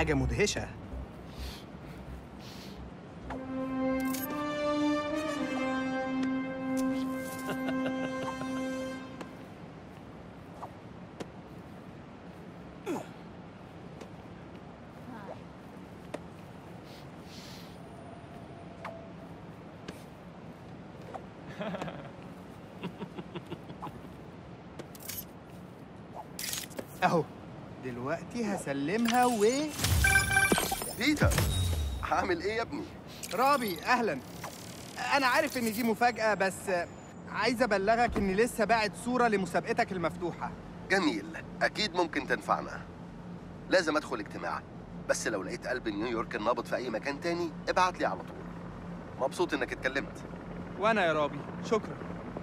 حاجة مدهشة اهو دلوقتي هسلمها و بيتر هعمل ايه يا ابني رابي اهلا انا عارف ان دي مفاجأة بس عايز ابلغك اني لسه باعت صورة لمسابقتك المفتوحة جميل اكيد ممكن تنفعنا لازم ادخل اجتماع بس لو لقيت قلب نيويورك النابض في اي مكان تاني ابعت لي على طول مبسوط انك اتكلمت وانا يا رابي شكرا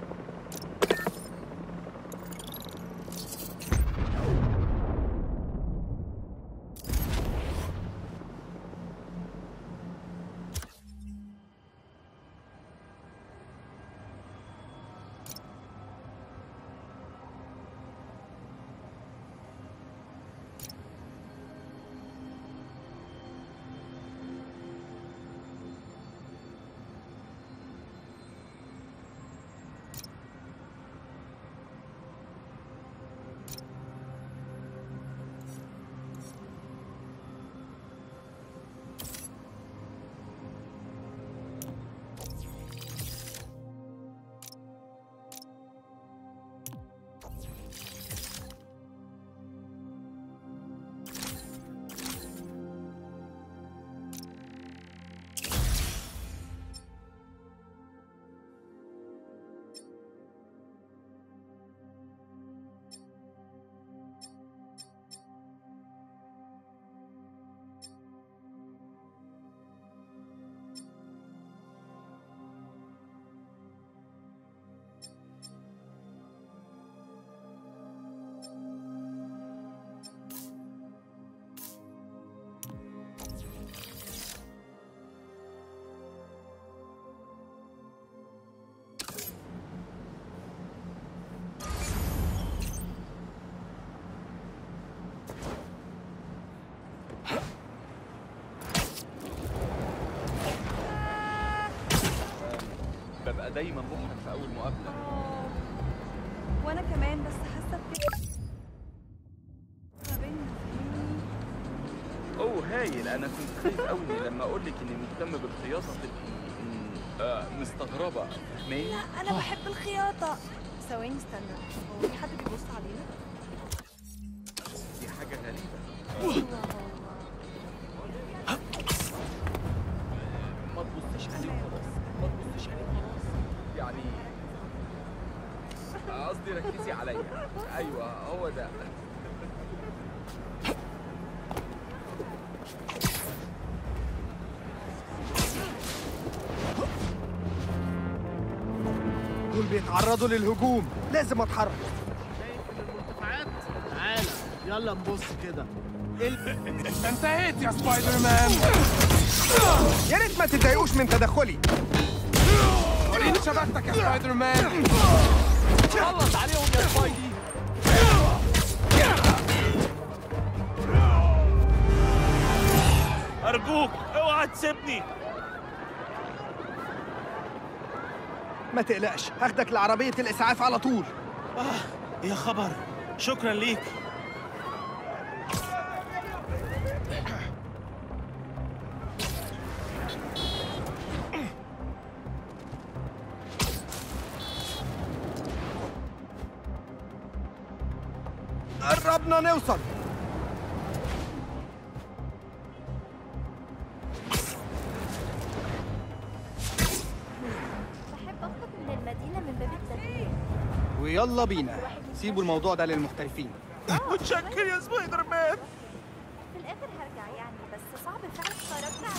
ببقى دايما محرج في اول مقابله آه. وانا كمان بس حاسه بكده ما بيننا فاهمني؟ اوه هايل انا كنت خايف قوي لما اقول لك اني مهتم بالخياطه تبقي مم، آه مستغربه فاهماني لا انا بحب الخياطه ثواني استنى هو في حد بيبص علينا دي حاجه غريبه ايوه هو ما تبصيش عليه وخلاص ما تبصيش عليه وخلاص يعني قصدي ركزي عليا ايوه هو ده دول بيتعرضوا للهجوم لازم اتحرك تعالى يلا نبص كده انتهيت يا سبايدر مان يا ريت ما تتضايقوش من تدخلي وريني شبكتك يا سبايدر مان خلص عليهم يا سبايدي أرجوك اوعى تسيبني ما تقلقش هاخدك لعربية الإسعاف على طول يا خبر شكرا ليك قربنا نوصل بحب أخرج من المدينة من باب التغيير ويلا بينا سيبوا الموضوع ده للمحترفين متشكر يا سبايدر مان في الآخر هرجع يعني بس صعب فعلا خرجنا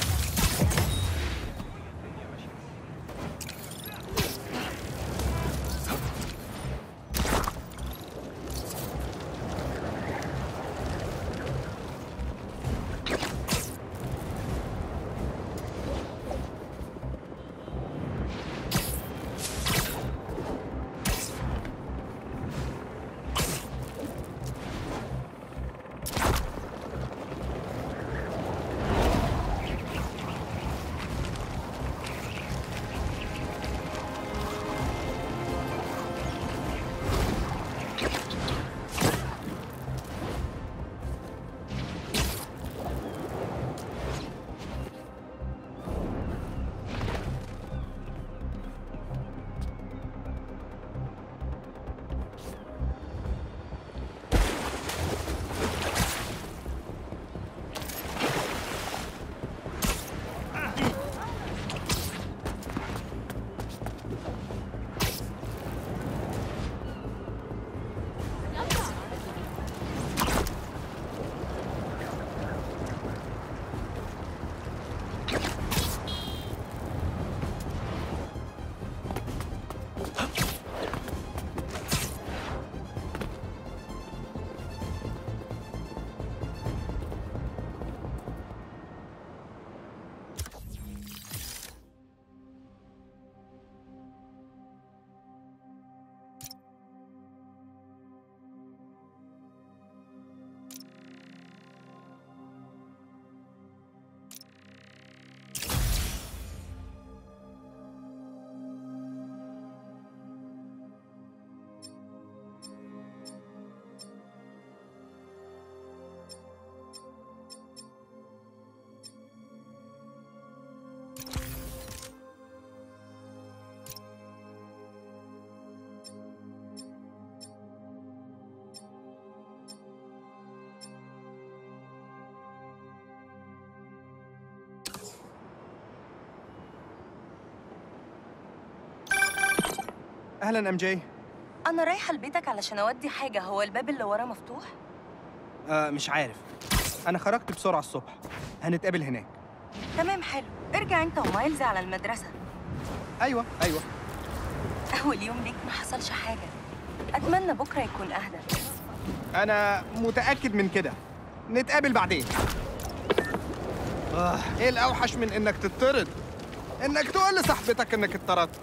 اهلا ام جي أنا رايحة لبيتك علشان أودي حاجة هو الباب اللي ورا مفتوح؟ آه مش عارف انا خرجت بسرعه الصبح هنتقابل هناك تمام حلو ارجع أنت ومايلز على المدرسة ايوه ايوه أول يوم ليك ما حصلش حاجة أتمنى بكرة يكون أهدى انا متاكد من كده نتقابل بعدين آه ايه الاوحش من انك تطرد انك تقول لصاحبتك انك اتطردت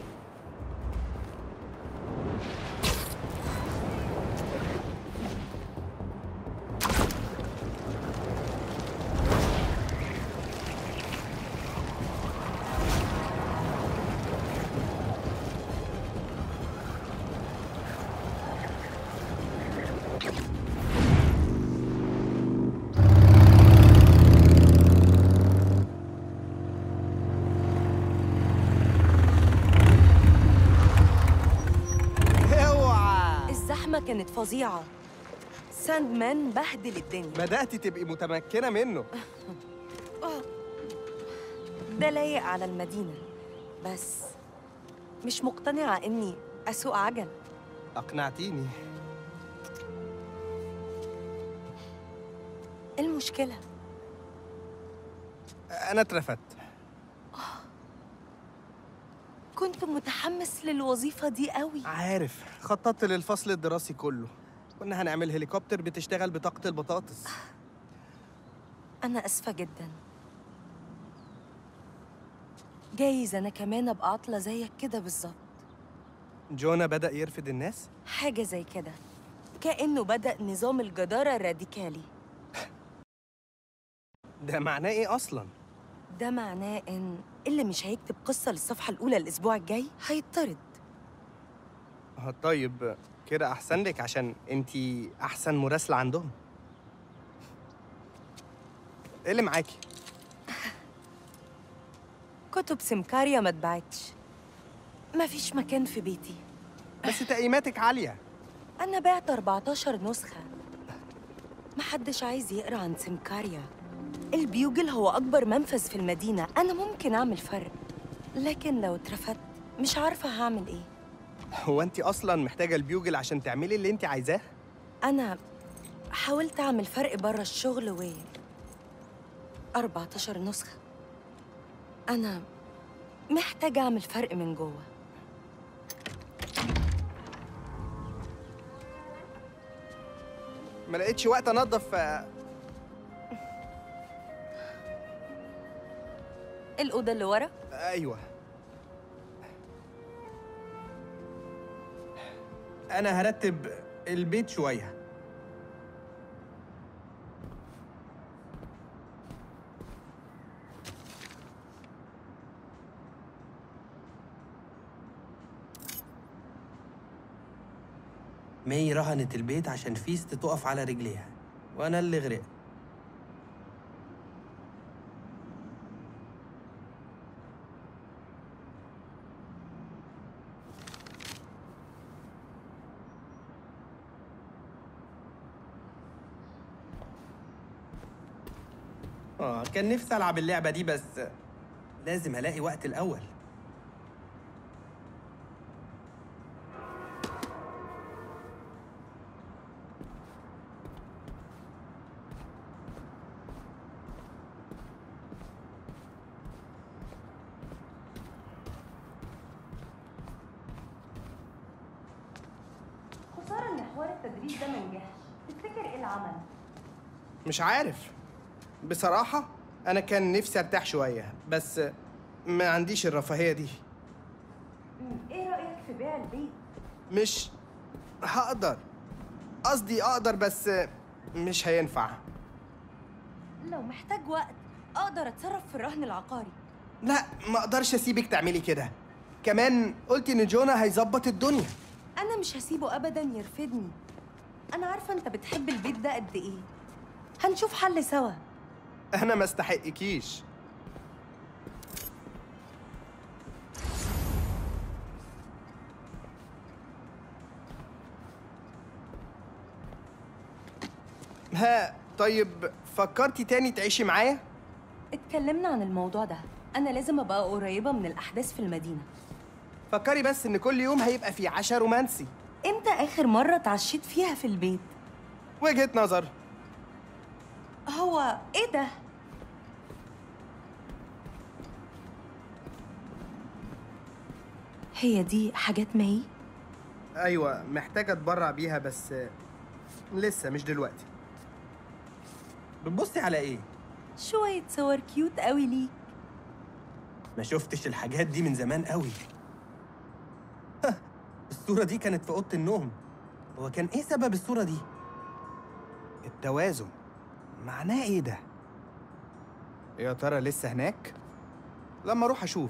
اوعى الزحمة كانت فظيعة ساند مان بهدل الدنيا بدأتي تبقي متمكنة منه ده لايق على المدينة بس مش مقتنعة إني أسوق عجل أقنعتيني إيه المشكلة؟ أنا اترفدت كنت متحمس للوظيفة دي قوي عارف خططت للفصل الدراسي كله كنا هنعمل هليكوبتر بتشتغل بطاقة البطاطس أنا أسفة جدا جايز أنا كمان أبقى عطلة زيك كده بالظبط جونا بدأ يرفد الناس حاجة زي كده كأنه بدأ نظام الجدارة الراديكالي ده معناه إيه أصلاً؟ ده معناه إن اللي مش هيكتب قصة للصفحة الأولى الأسبوع الجاي هيطرد آه، طيب كده أحسن لك عشان أنتي أحسن مراسلة عندهم إيه اللي معاكي؟ كتب سمكاريا ما اتباعتش مفيش مكان في بيتي بس تقييماتك عالية أنا بعت 14 نسخة محدش عايز يقرأ عن سمكاريا البيوجل هو أكبر منفذ في المدينة أنا ممكن أعمل فرق لكن لو اترفدت مش عارفة هعمل إيه هو أنتي أصلاً محتاجة البيوجل عشان تعملي اللي أنتي عايزاه؟ أنا حاولت أعمل فرق بره الشغل و 14 نسخة أنا محتاجة أعمل فرق من جوه ما لقيتش وقت أنظف آه، الأوضة اللي ورا ايوه انا هرتب البيت شويه مي رهنت البيت عشان فيست تقف على رجليها وانا اللي غرقت اه كان نفسي العب اللعبه دي بس لازم الاقي وقت الاول خسارة إن حوار التدريس ده ما نجحش تفتكر إيه العمل؟ مش عارف بصراحه انا كان نفسي ارتاح شويه بس ما عنديش الرفاهيه دي إيه رأيك في بيع البيت؟ مش هقدر قصدي اقدر بس مش هينفع لو محتاج وقت أقدر أتصرف في الرهن العقاري لا ما اقدرش اسيبك تعملي كده كمان قلت ان جونا هيظبط الدنيا أنا مش هسيبه أبدا يرفدني أنا عارفة أنت بتحب البيت ده قد إيه هنشوف حل سوا انا ما استحقكيش ها طيب فكرتي تاني تعيشي معايا اتكلمنا عن الموضوع ده أنا لازم أبقى قريبة من الأحداث في المدينة فكري بس ان كل يوم هيبقى فيه عشاء رومانسي امتى اخر مرة اتعشيت فيها في البيت؟ وجهة نظر هو ايه ده؟ هي دي حاجات ماي؟ ايوه محتاجة اتبرع بيها بس لسه مش دلوقتي بتبصي على ايه؟ شوية صور كيوت قوي ليك ما شفتش الحاجات دي من زمان قوي ها، الصورة دي كانت في أوضة النوم هو كان إيه سبب الصورة دي؟ التوازن معناه ايه ده يا ترى لسه هناك لما اروح اشوف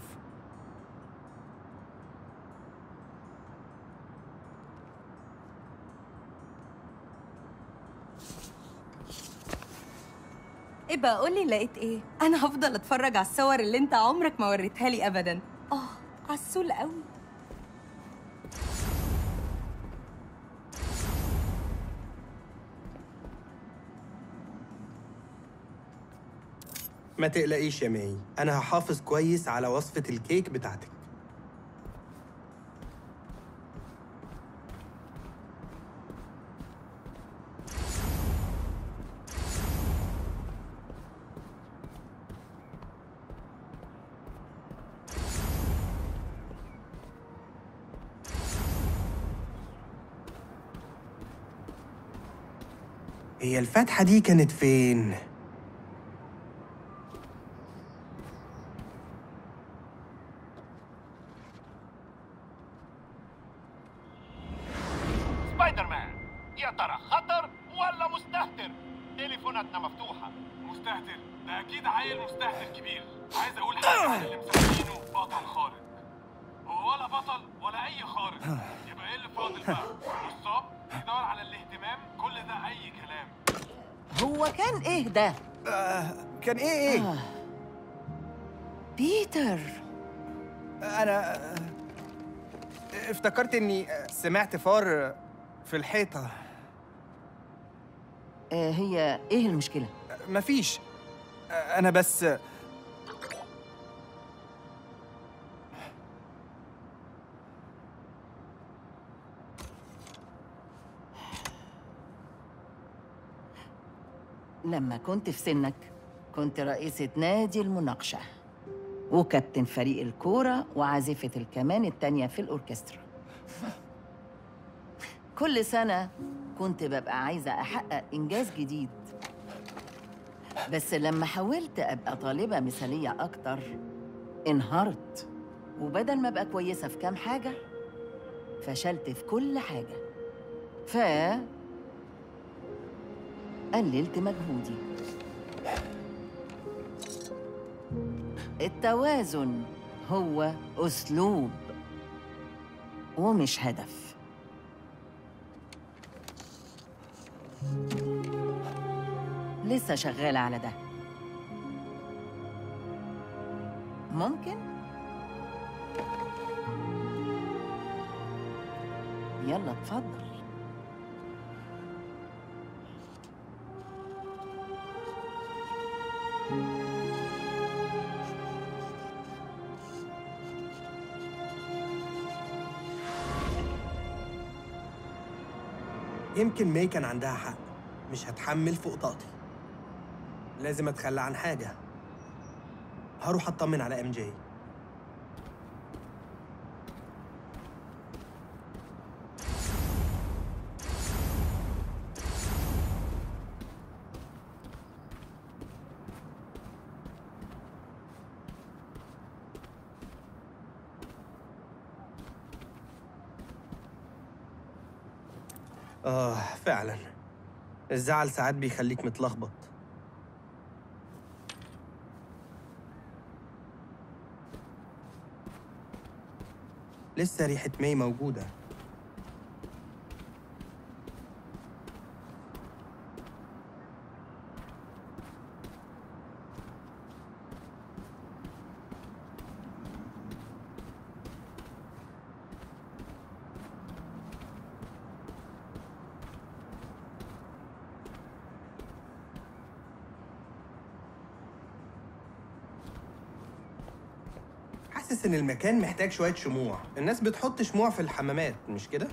ايه بقى قولي لقيت ايه؟ انا هفضل اتفرج على الصور اللي انت عمرك ما وريتها لي ابدا اه عسول قوي ما تقلقيش يا ماي أنا هحافظ كويس على وصفة الكيك بتاعتك هي الفتحة دي كانت فين؟ سبايدر مان يا ترى خطر ولا مستهتر تليفوناتنا مفتوحة مستهتر ده اكيد عيل مستهتر كبير عايز اقول حاجه عن اللي مسمينه بطل خارق هو ولا بطل ولا اي خارق يبقى ايه اللي فاضل بقى نصاب يدور على الاهتمام كل ده اي كلام هو كان ايه ده؟ آه كان ايه ايه بيتر انا آه، افتكرت اني آه، سمعت فار آه، في الحيطة آه هي ايه المشكلة؟ مفيش آه، انا بس آه، لما كنت في سنك كنت رئيسة نادي المناقشة وكابتن فريق الكورة وعازفة الكمان التانية في الأوركسترا كل سنة كنت ببقى عايزة أحقق إنجاز جديد بس لما حاولت أبقى طالبة مثالية أكتر انهارت وبدل ما أبقى كويسة في كام حاجة فشلت في كل حاجة ف قللت مجهودي التوازن هو أسلوب ومش هدف لسه شغالة على ده ممكن يلا اتفضل يمكن ماي كان عندها حق مش هتحمل فوق طاقتي لازم اتخلى عن حاجة هروح اطمن على ام جي آه فعلا الزعل ساعات بيخليك متلخبط لسه ريحة ماي موجودة حاسس حاسس ان المكان محتاج شويه شموع الناس بتحط شموع في الحمامات مش كده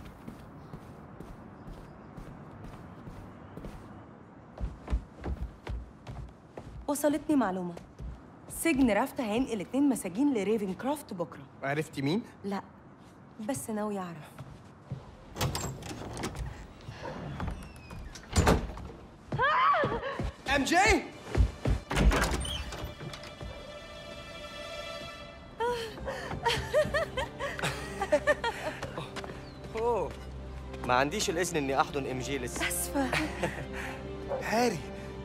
وصلتني معلومة سجن رافت هينقل اتنين مساجين لريفن كرافت بكرة عرفتي مين لا بس ناوي أعرف ام جي اوه ما عنديش الاذن اني احضن ام جي لسه اسفه هاري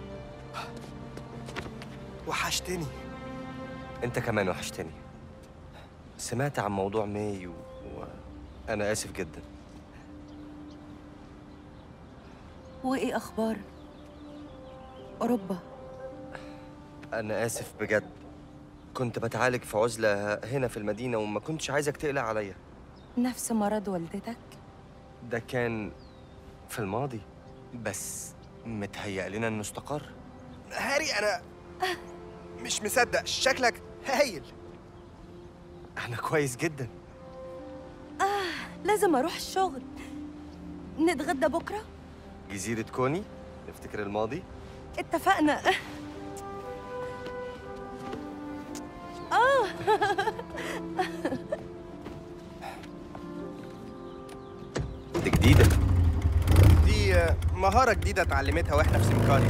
وحشتني انت كمان وحشتني سمعت عن موضوع ماي و... وانا اسف جدا وإيه أخبار أوروبا انا اسف بجد كنت بتعالج في عزله هنا في المدينه وما كنتش عايزك تقلق عليا نفس مرض والدتك ده كان في الماضي بس متهيأ لنا انه استقر هاري انا مش مصدق شكلك هايل انا كويس جدا لازم أروح الشغل نتغدى بكرة جزيره كوني نفتكر الماضي اتفقنا آه دي جديده دي آه، مهاره جديده اتعلمتها واحنا في سمكاريا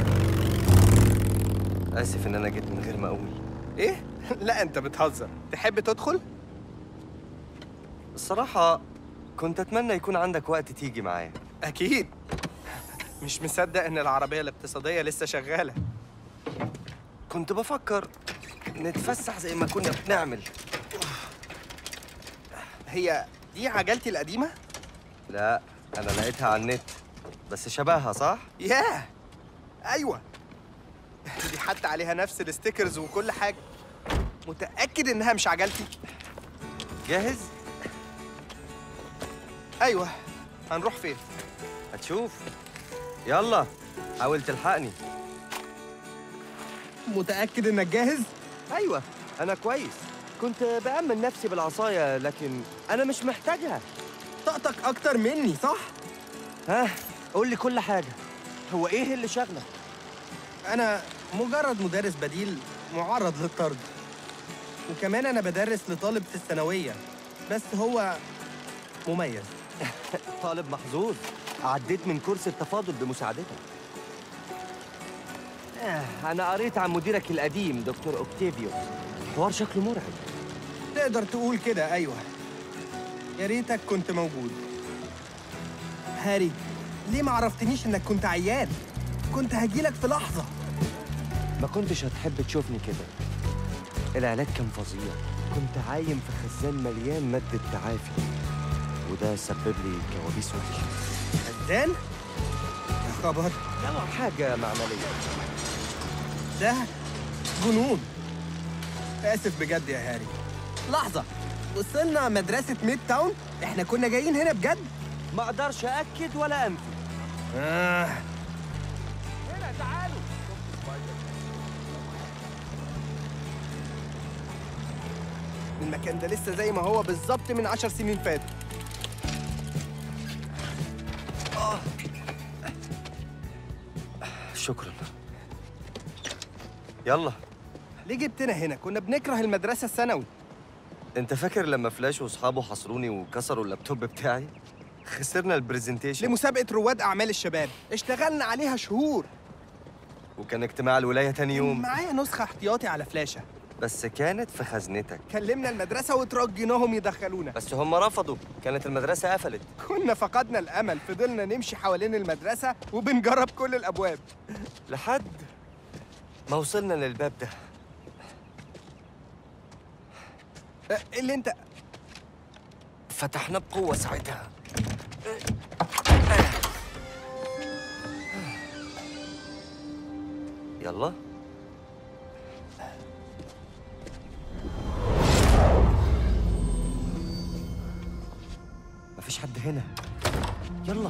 اسف ان انا جيت من غير ما اقول ايه لا انت بتهزر تحب تدخل الصراحه كنت اتمنى يكون عندك وقت تيجي معايا اكيد مش مصدق ان العربيه الاقتصاديه لسه شغاله كنت بفكر نتفسح زي ما كنا بنعمل هي دي عجلتي القديمه لا انا لقيتها على النت بس شبهها صح ياه ايوه دي حتى عليها نفس الستيكرز وكل حاجه متاكد انها مش عجلتي جاهز ايوه هنروح فين هتشوف يلا حاول تلحقني متاكد انك جاهز ايوه انا كويس كنت بأمن نفسي بالعصاية لكن أنا مش محتاجها طاقتك أكتر مني صح؟ ها قول لي كل حاجة هو إيه اللي شغلك؟ أنا مجرد مدرس بديل معرض للطرد وكمان أنا بدرس لطالب في الثانوية بس هو مميز طالب محظوظ عديت من كورس التفاضل بمساعدتك آه، أنا قريت عن مديرك القديم دكتور أوكتافيوس حوار شكله مرعب تقدر تقول كده أيوه يا ريتك كنت موجود هاري ليه ما عرفتنيش إنك كنت عيان؟ كنت هجيلك في لحظة ما كنتش هتحب تشوفني كده العلاج كان فظيع كنت عايم في خزان مليان مادة تعافي وده سبب لي كوابيس وحشة خزان؟ يا خبر حاجة معملية ده جنون آسف بجد يا هاري لحظة وصلنا مدرسة ميد تاون؟ احنا كنا جايين هنا بجد؟ ما اقدرش أأكد ولا أنفي آه. هنا تعالوا المكان ده لسه زي ما هو بالظبط من عشر سنين فاتوا شكرا يلا ليه جبتنا هنا؟ كنا بنكره المدرسة الثانوي انت فاكر لما فلاش واصحابه حصروني وكسروا اللابتوب بتاعي خسرنا البرزنتيشن لمسابقة رواد أعمال الشباب اشتغلنا عليها شهور وكان اجتماع الولاية تاني يوم معايا نسخة احتياطي على فلاشة بس كانت في خزنتك كلمنا المدرسة وترجيناهم يدخلونا بس هم رفضوا كانت المدرسة قفلت كنا فقدنا الأمل فضلنا نمشي حوالين المدرسة وبنجرب كل الأبواب لحد ما وصلنا للباب ده أه، إيه اللي انت فتحنا بقوة ساعتها يلا مفيش حد هنا يلا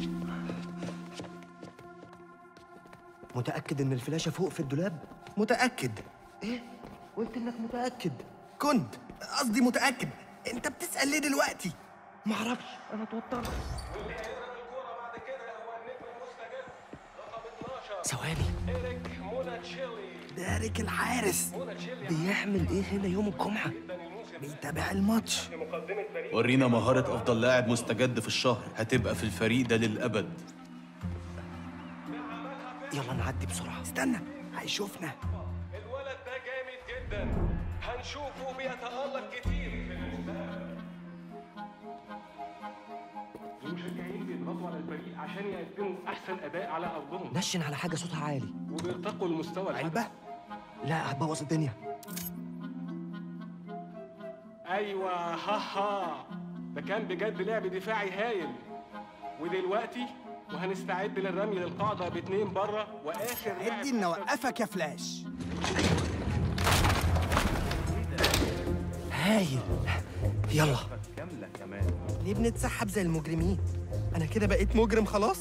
متأكد إن الفلاشة فوق في الدولاب؟ متأكد إيه؟ قلت إنك متأكد كنت قصدي متاكد انت بتسال ليه دلوقتي معرفش انا اتوترت ثواني دارك الحارس بيعمل ايه هنا يوم الجمعه بيتابع الماتش ورينا مهارة أفضل لاعب مستجد في الشهر هتبقى في الفريق ده للأبد يلا نعدي بسرعه استنى هيشوفنا الولد ده جامد جدا هنشوفه بيتألق كتير في المستقبل المشجعين بيضغطوا على الفريق عشان يقدموا احسن اداء على ارضهم نشن على حاجه صوتها عالي وبيرتقوا لمستوى علبه لا هتبوظ الدنيا ايوه ها ها ده كان بجد لعب دفاعي هايل ودلوقتي وهنستعد للرمي للقاعده باتنين بره واخر لاعب ادي ان اوقفك يا فلاش هايل يلا كاملة كمان ليه بنتسحب زي المجرمين انا كده بقيت مجرم خلاص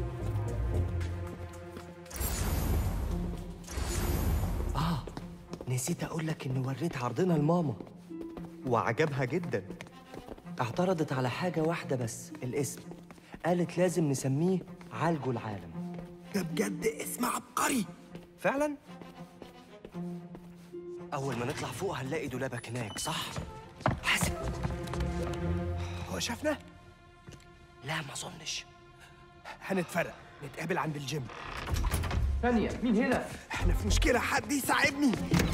اه نسيت اقول لك اني وريت عرضنا لماما وعجبها جدا اعترضت على حاجه واحده بس الاسم قالت لازم نسميه عالجو العالم ده بجد اسم عبقري فعلا اول ما نطلع فوق هنلاقي دولابك هناك صح حاسب هو شافنا لا ما اظنش هنتفرق نتقابل عند الجيم ثانية مين هنا؟ احنا في مشكلة حد يساعدني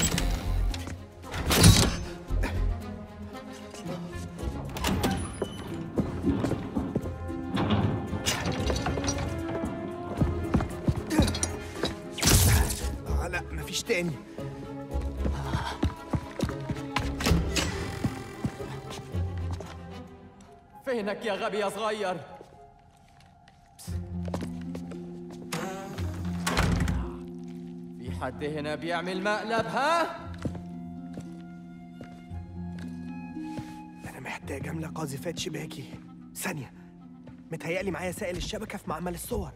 آه لا مفيش تاني فينك يا غبي يا صغير في حد هنا بيعمل مقلب ها انا محتاج املى قاذفات شباكي ثانية متهيألي معايا سائل الشبكة في معمل الصور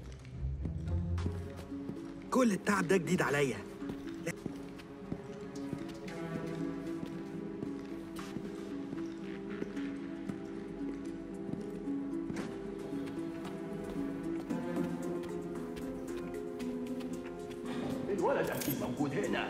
كل التعب ده جديد عليا الولد أكيد موجود هنا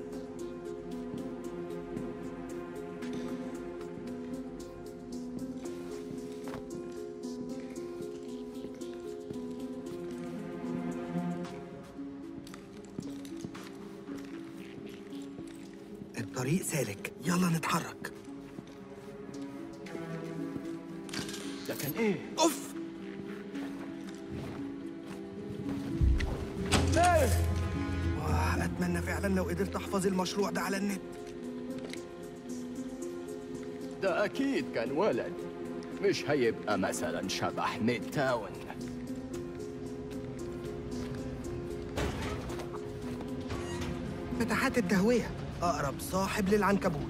الطريق سالك يلا نتحرك ده كان إيه؟ اوف واه اتمنى فعلا لو قدرت احفظ المشروع ده على النت ده أكيد كان ولد مش هيبقى مثلا شبح ميد تاون فتحات التهوية أقرب صاحب للعنكبوت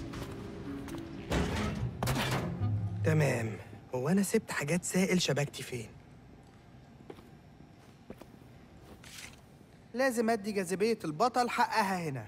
تمام هو أنا سبت حاجات سائل شبكتي فين؟ لازم أدي جاذبية البطل حقها هنا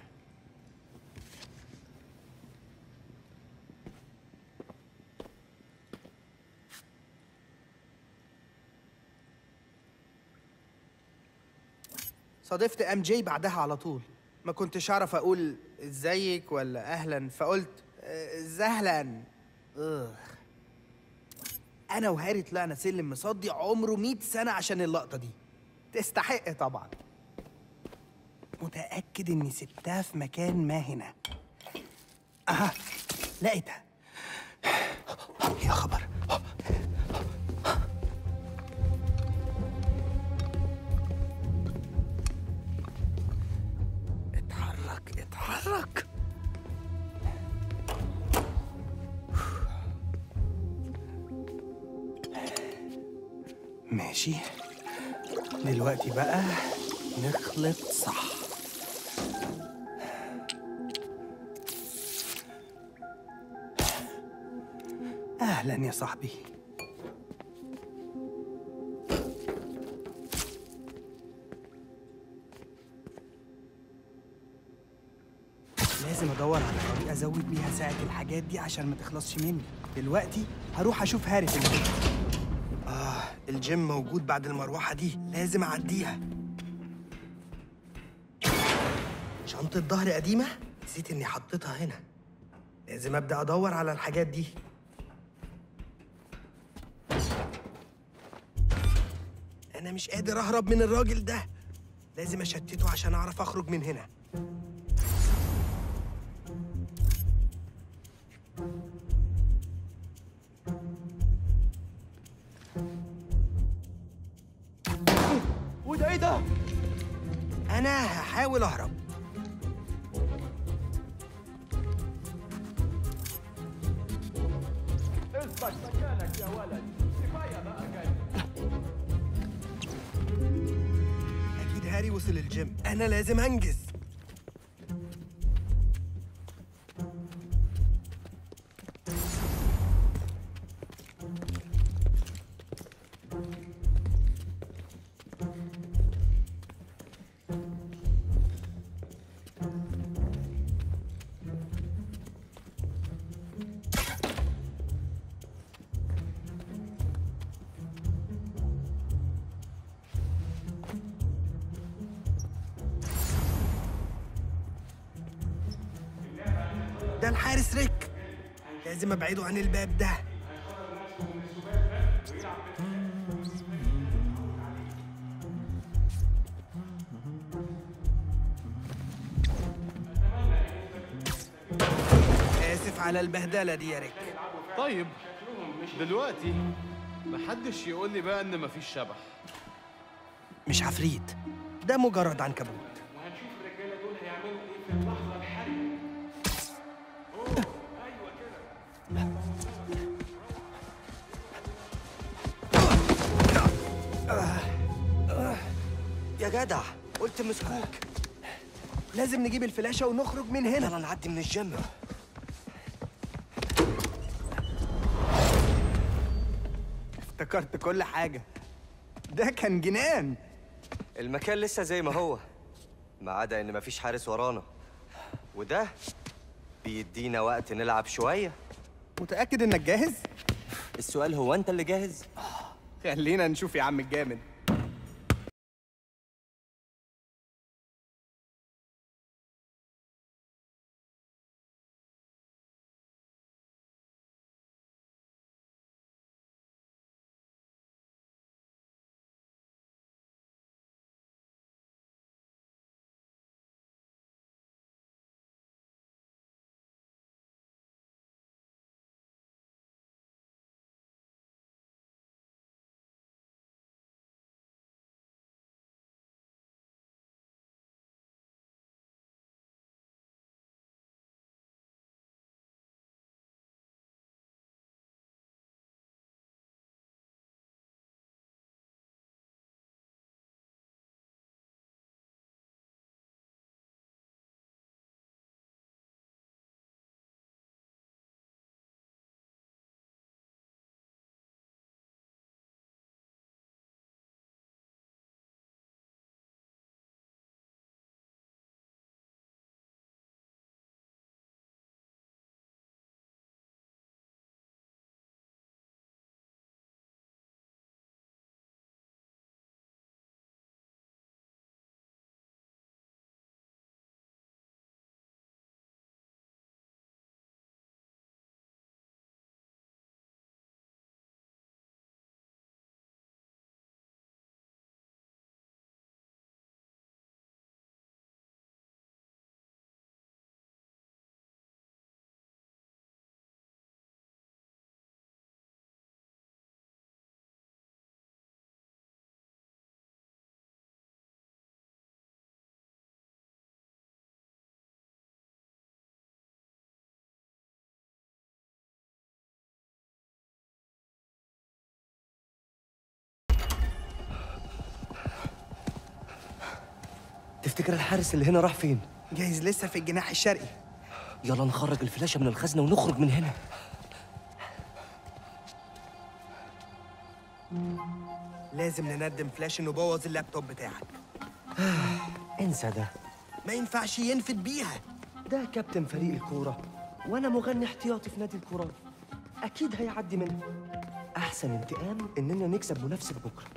صادفت ام جي بعدها على طول ما كنتش اعرف اقول ازيك ولا اهلا فقلت آه، زهلا أوه. انا وهاري طلعنا سلم مصدي عمره 100 سنه عشان اللقطه دي تستحق طبعا متاكد اني سبتها في مكان ما هنا اها لقيتها يا خبر اتحرك اتحرك ماشي دلوقتي بقى نخلط صح اهلا يا صاحبي لازم ادور على طريقه ازود ازود بيها ساعة الحاجات دي عشان ما تخلصش مني دلوقتي هروح اشوف هاري في الجيم اه الجيم موجود بعد المروحة دي لازم اعديها شنطة ظهر قديمة نسيت اني حطيتها هنا لازم ابدا ادور على الحاجات دي انا مش قادر اهرب من الراجل ده لازم اشتته عشان اعرف اخرج من هنا وده ايه ده؟ انا هحاول اهرب اثبت مكانك يا ولد كفايه بقى جاي اكيد هاري وصل الجيم انا لازم انجز ده الحارس ريك لازم ابعده عن الباب ده اسف على البهدله دي يا ريك طيب دلوقتي محدش يقول لي بقى ان مفيش شبح مش عفريت ده مجرد عنكبوت وهنشوف الرجاله دول هيعملوا ايه في اللحظه الحرجه اوه ايوه كده يا جدع قلت مسكوك لازم نجيب الفلاشة ونخرج من هنا يلا نعدي من الجيم افتكرت كل حاجة ده كان جنان المكان لسه زي ما هو ما عدا ان مفيش حارس ورانا وده بيدينا وقت نلعب شويه متأكد انك جاهز؟ السؤال هو انت اللي جاهز خلينا نشوف يا عم الجامد تفتكر الحارس اللي هنا راح فين جايز لسه في الجناح الشرقي يلا نخرج الفلاشة من الخزنة ونخرج من هنا لازم نندم فلاش انه بوظ اللابتوب بتاعك انسى ده ما ينفعش ينفد بيها ده كابتن فريق الكورة وانا مغني احتياطي في نادي الكورة اكيد هيعدي منها احسن انتقام اننا نكسب منافسة بكره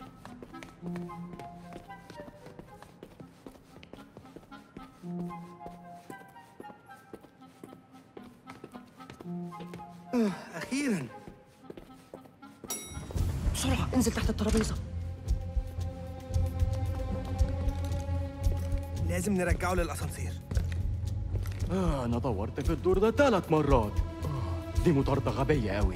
آه، اخيرا بسرعة انزل تحت الترابيزة لازم نرجعه للاسانسير آه أنا دورت في الدور ده ثلاث مرات آه دي مطاردة غبية أوي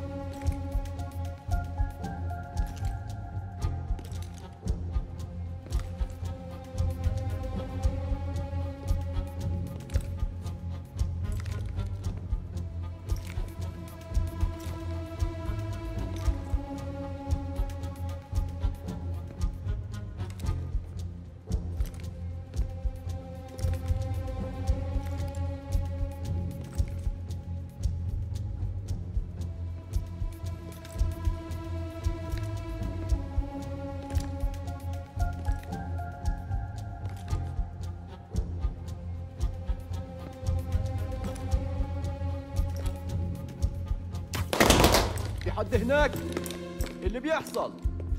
في حد هناك إيه اللي بيحصل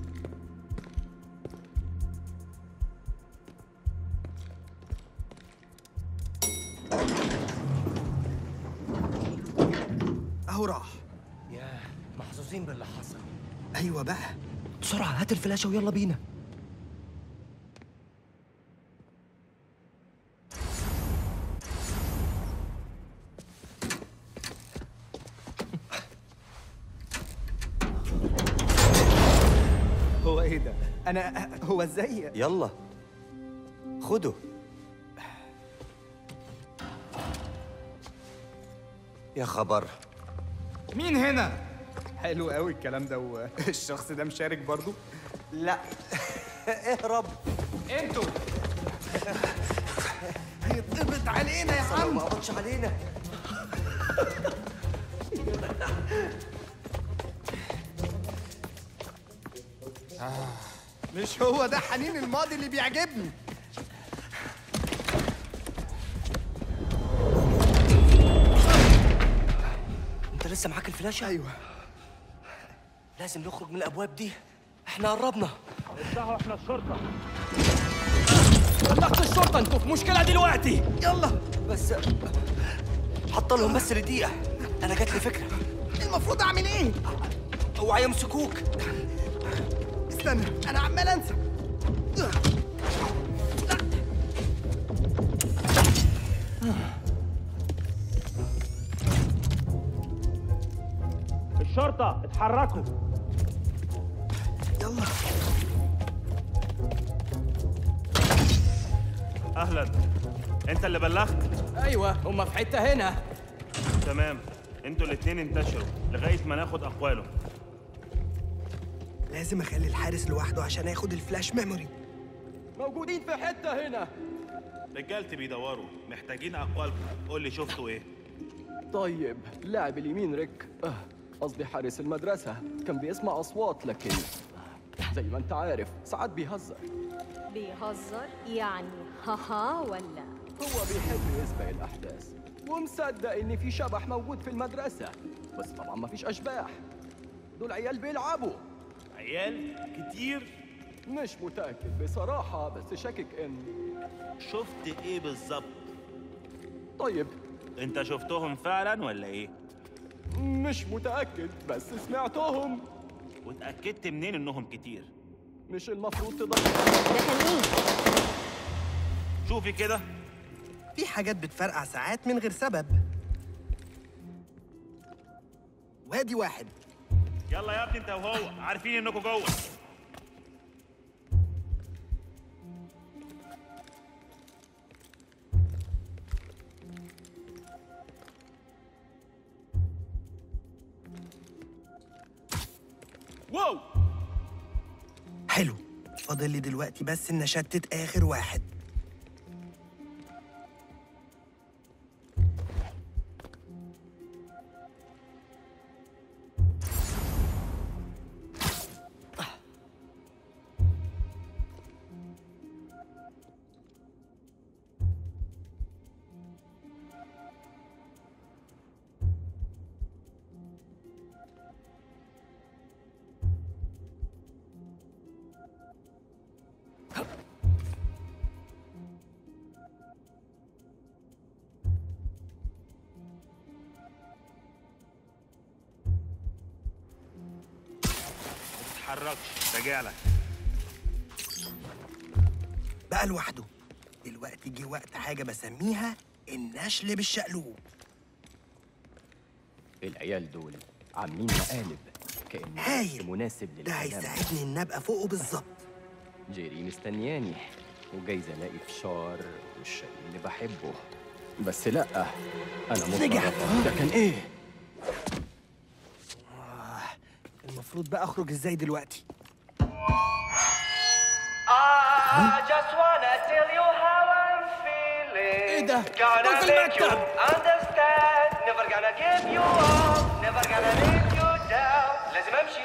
اهو راح ياه محظوظين باللي حصل ايوه بقى بسرعة هات الفلاشة ويلا بينا هو ايه ده انا هو ازاي يلا خده يا خبر مين هنا حلو قوي الكلام ده والشخص ده مشارك برضو لا اهرب انتوا هيتقبض علينا يا لو عم ما قبضش علينا مش هو ده حنين الماضي اللي بيعجبني انت لسه معاك الفلاشة؟ ايوه لازم نخرج من الابواب دي احنا قربنا افتحوا احنا الشرطة بلغت الشرطة انتوا في مشكلة دلوقتي يلا بس حطلهم بس لدقيقة انا جات لي فكرة المفروض اعمل ايه اوعى يمسكوك استنى انا عمال انسى الشرطة اتحركوا يلا اهلا انت اللي بلغت ايوه هما في حته هنا تمام انتوا الاتنين انتشروا لغايه ما ناخد اقواله لازم اخلي الحارس لوحده عشان ياخد الفلاش ميموري موجودين في حتة هنا رجالتي بيدوروا محتاجين اقوالكم قول لي شفتوا ايه طيب لاعب اليمين ريك آه، قصدي حارس المدرسة كان بيسمع أصوات لكن زي ما أنت عارف ساعات بيهزر بيهزر يعني هاها ولا هو بيحب يسبق الأحداث ومصدق إن في شبح موجود في المدرسة بس طبعا ما فيش أشباح دول عيال بيلعبوا عيال كتير مش متأكد بصراحة بس شاكك إن شفت ايه بالظبط طيب انت شفتهم فعلا ولا ايه مش متأكد بس سمعتهم واتاكدت منين انهم كتير مش المفروض تضيع ده كان مين؟ شوفي كده في حاجات بتفرقع ساعات من غير سبب وادي واحد يلا يا ابني انت وهو عارفين انكم جوه واو حلو فاضل لي دلوقتي بس ان اشتت اخر واحد تتحركش راجع لك بقى لوحده دلوقتي جه وقت حاجة بسميها النشل بالشقلوب العيال دول عاملين مقالب كأن هايل. مناسب ده للكلام هيساعدني ان ابقى فوقه بالظبط جيري مستنياني وجايز الاقي فشار والشيء اللي بحبه بس لا انا نجح. مضطر ده كان ايه المفروض بقى اخرج ازاي دلوقتي I just wanna tell you how I'm feeling. إيه ده؟ Gonna دول في make you المكتب. understand. Never gonna give you up. Never gonna leave you down. لازم امشي.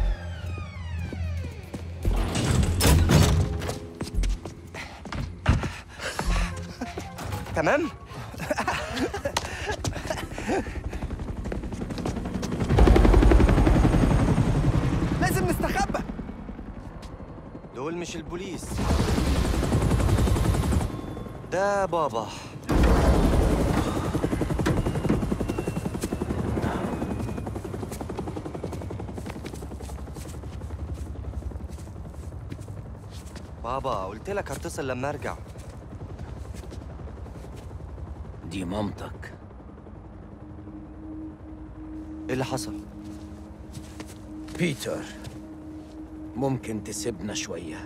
تمام لازم نستخبى دول مش البوليس ده بابا بابا قلت لك هتصل لما ارجع دي مامتك ايه اللي حصل بيتر ممكن تسيبنا شويه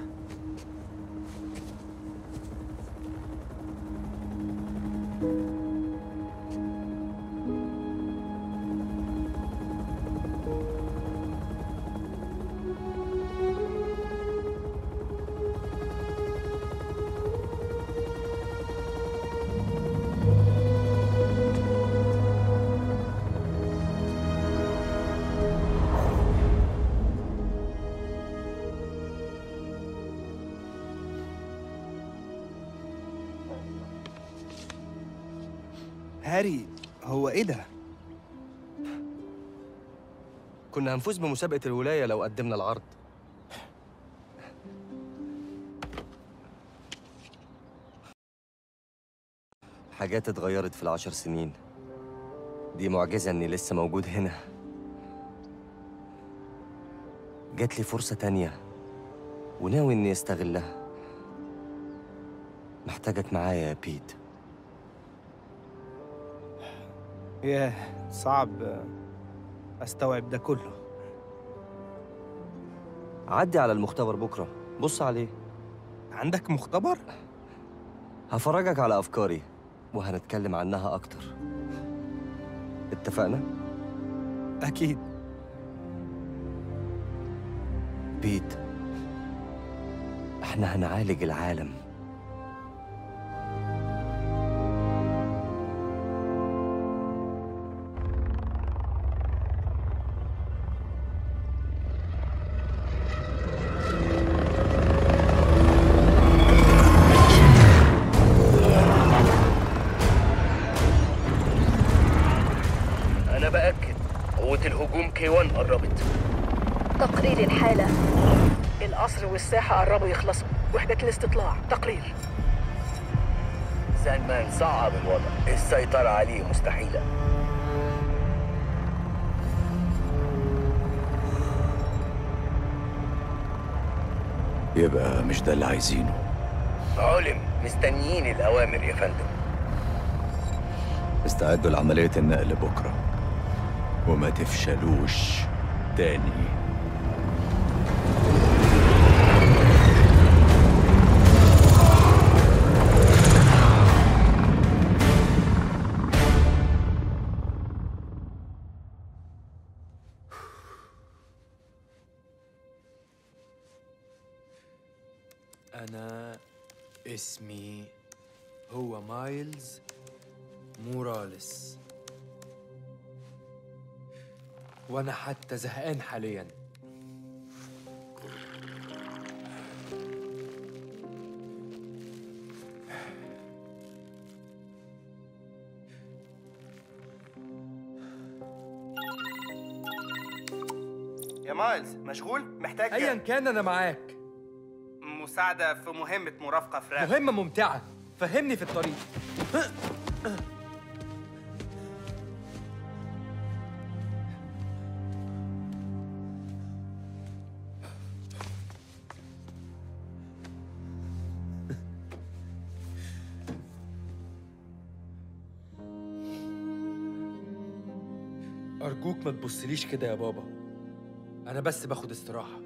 هاري هو ايه ده كنا هنفوز بمسابقة الولاية لو قدمنا العرض حاجات اتغيرت في العشر سنين دي معجزة إني لسه موجود هنا جات لي فرصة تانية وناوي إني أستغلها محتاجك معايا يا بيت ياه صعب استوعب ده كله عدي على المختبر بكرة بص عليه عندك مختبر؟ هفرجك على أفكاري وهنتكلم عنها أكتر اتفقنا؟ أكيد بيت احنا هنعالج العالم أنا بأكد قوة الهجوم كي 1 قربت تقرير الحالة القصر والساحة قربوا يخلصوا وحدة الاستطلاع تقرير ساندمان صعب الوضع السيطرة عليه مستحيلة يبقى مش ده اللي عايزينه علم مستنيين الأوامر يا فندم استعدوا لعملية النقل بكرة وما تفشلوش تاني أنا اسمي هو مايلز موراليس وأنا حتى زهقان حاليا يا مايلز مشغول محتاج أيا كان أنا معاك مساعدة في مهمة مرافقة في راب مهمة ممتعة فهمني في الطريق أرجوك ما تبصليش كده يا بابا أنا بس باخد استراحة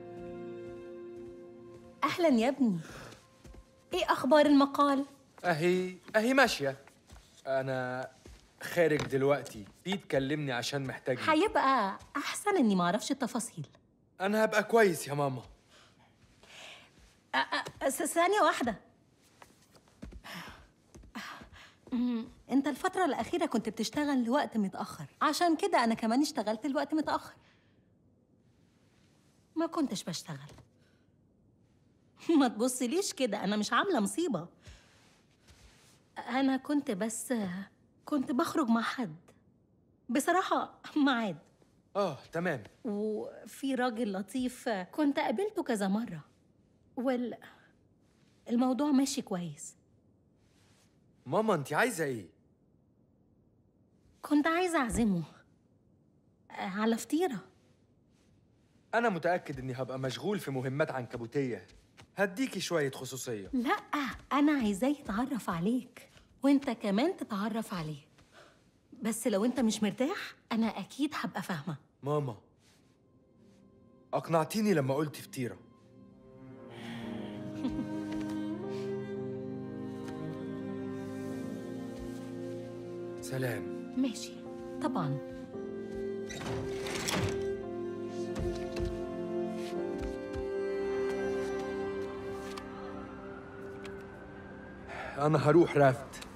أهلا يا ابني إيه أخبار المقال؟ أهي أهي ماشية أنا خارج دلوقتي بيت كلمني عشان محتاجني هيبقى أحسن إني معرفش التفاصيل أنا هبقى كويس يا ماما أ- أ- س- ثانية واحدة أمم، انت الفترة الأخيرة كنت بتشتغل لوقت متأخر عشان كده أنا كمان اشتغلت لوقت متأخر ما كنتش بشتغل ما تبصليش كده أنا مش عاملة مصيبة أنا كنت بس كنت بخرج مع حد بصراحة معاد آه تمام وفي راجل لطيف كنت قابلته كذا مرة وال الموضوع ماشي كويس ماما أنت عايزة إيه؟ كنت عايزة أعزمه على فطيرة أنا متأكد إني هبقى مشغول في مهمات عنكبوتية هديكي شوية خصوصية لا أنا عايزاه يتعرف عليك وأنت كمان تتعرف عليه بس لو أنت مش مرتاح أنا أكيد هبقى فاهمة ماما أقنعتيني لما قلت فطيرة سلام ماشي طبعا أنا هروح رافت